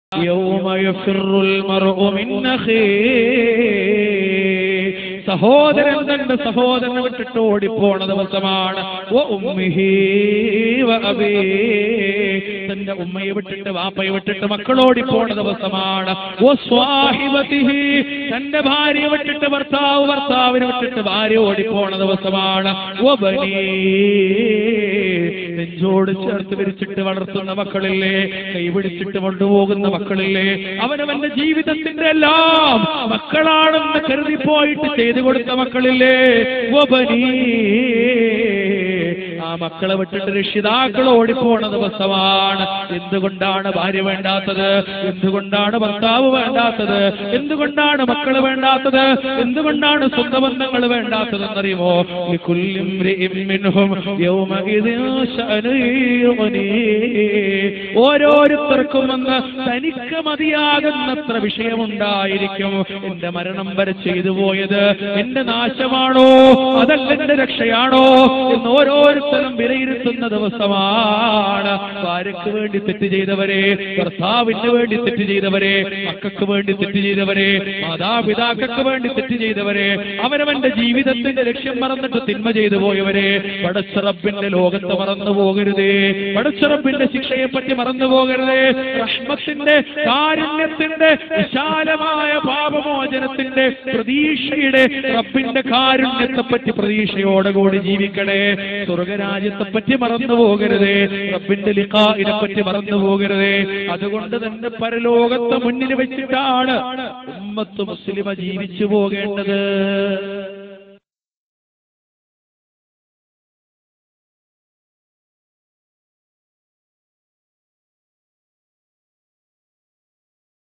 يوم يفر المرء من أخيه സഹോദരൻ തന്റെ സഹോദരനെ വിട്ടിട്ട് ഓടിപ്പോണ ദിവസമാണ് വ ഉമ്മിഹി വ അബീ. തന്റെ ഉമ്മയെ വിട്ടിട്ട് വാപ്പയെ വിട്ടിട്ട് മക്കൾ ഓടിപ്പോണ ദിവസമാണ് വ സ്വാഹിബതിഹി. തന്റെ ഭാര്യയെ വിട്ടിട്ട് ഭർത്താവ് ഭർത്താവിനെ വിട്ടിട്ട് ഭാര്യ ഓടിപ്പോണ ദിവസമാണ് വ ബനീ. നെഞ്ചോട് ചേർത്ത് വിരിച്ചിട്ട് വളർത്തുന്ന മക്കളില്ലേ കൈപിടിച്ചിട്ട് കൊണ്ടുപോകുന്ന മക്കളില്ലേ അവനവന്റെ ജീവിതത്തിന്റെ എല്ലാം മക്കളാണെന്ന് കരുതിപ്പോയിട്ട് ചെയ്തു കൊടുത്ത മക്കളില്ലേ വബനീ. ആ മക്കളെ വിട്ടിട്ട് രക്ഷിതാക്കൾ ഓടിപ്പോണ ദിവസമാണ് എന്തുകൊണ്ടാണ് ഭാര്യ വേണ്ടാത്തത് എന്തുകൊണ്ടാണ് ഭർത്താവ് വേണ്ടാത്തത് എന്തുകൊണ്ടാണ് മക്കള് വേണ്ടാത്തത് എന്തുകൊണ്ടാണ് സ്വന്തം ബന്ധങ്ങൾ വേണ്ടാത്തത് എന്നറിയുമോ لكل امرئ منهم يومئذ شأن يغنيه. ഓരോരുത്തർക്കും അന്ന് തനിക്ക് മതിയാകുന്നത്ര വിഷയമുണ്ടായിരിക്കും എന്റെ മരണം വരെ ചെയ്തു പോയത് എന്റെ നാശമാണോ അതല്ല എന്റെ രക്ഷയാണോ എന്ന് ഓരോരുത്തരും വിലയിരുത്തുന്ന ദിവസമാണ് ഭാര്യക്ക് വേണ്ടി തെറ്റ് ചെയ്തവരെ ഭർത്താവിന് വേണ്ടി തെറ്റ് ചെയ്തവരെ മക്കൾക്ക് വേണ്ടി തെറ്റ് ചെയ്തവരെ മാതാപിതാക്കൾക്ക് വേണ്ടി തെറ്റ് ചെയ്തവരെ അവനവന്റെ ജീവിതത്തിന്റെ ലക്ഷ്യം മറന്നിട്ട് തിന്മ ചെയ്തു പോയവരെ പടച്ചറബിന്റെ ലോകത്ത് മറന്നു പോകരുതേ പടച്ചറബിന്റെ ശിക്ഷയെ പറ്റി മറന്നു പോകരുതേ റഹ്മത്തിന്റെ കാരുണ്യത്തിന്റെ വിശാലമായ പാപമോചനത്തിന്റെ പ്രതീക്ഷയുടെ റബ്ബിന്റെ കാരുണ്യത്തെ പറ്റി പ്രതീക്ഷയോടുകൂടി ജീവിക്കണേ സ്വർഗരാജ്യത്തെ പറ്റി മറന്നു പോകരുതേ റബ്ബിന്റെ ലിഖായിനെ പറ്റി മറന്നു പോകരുതേ അതുകൊണ്ട് തന്നെ പരലോകത്തെ മുന്നിൽ വെച്ചിട്ടാണ് ഉമ്മത്ത് മുസ്ലിമ ജീവിച്ചു പോകേണ്ടത്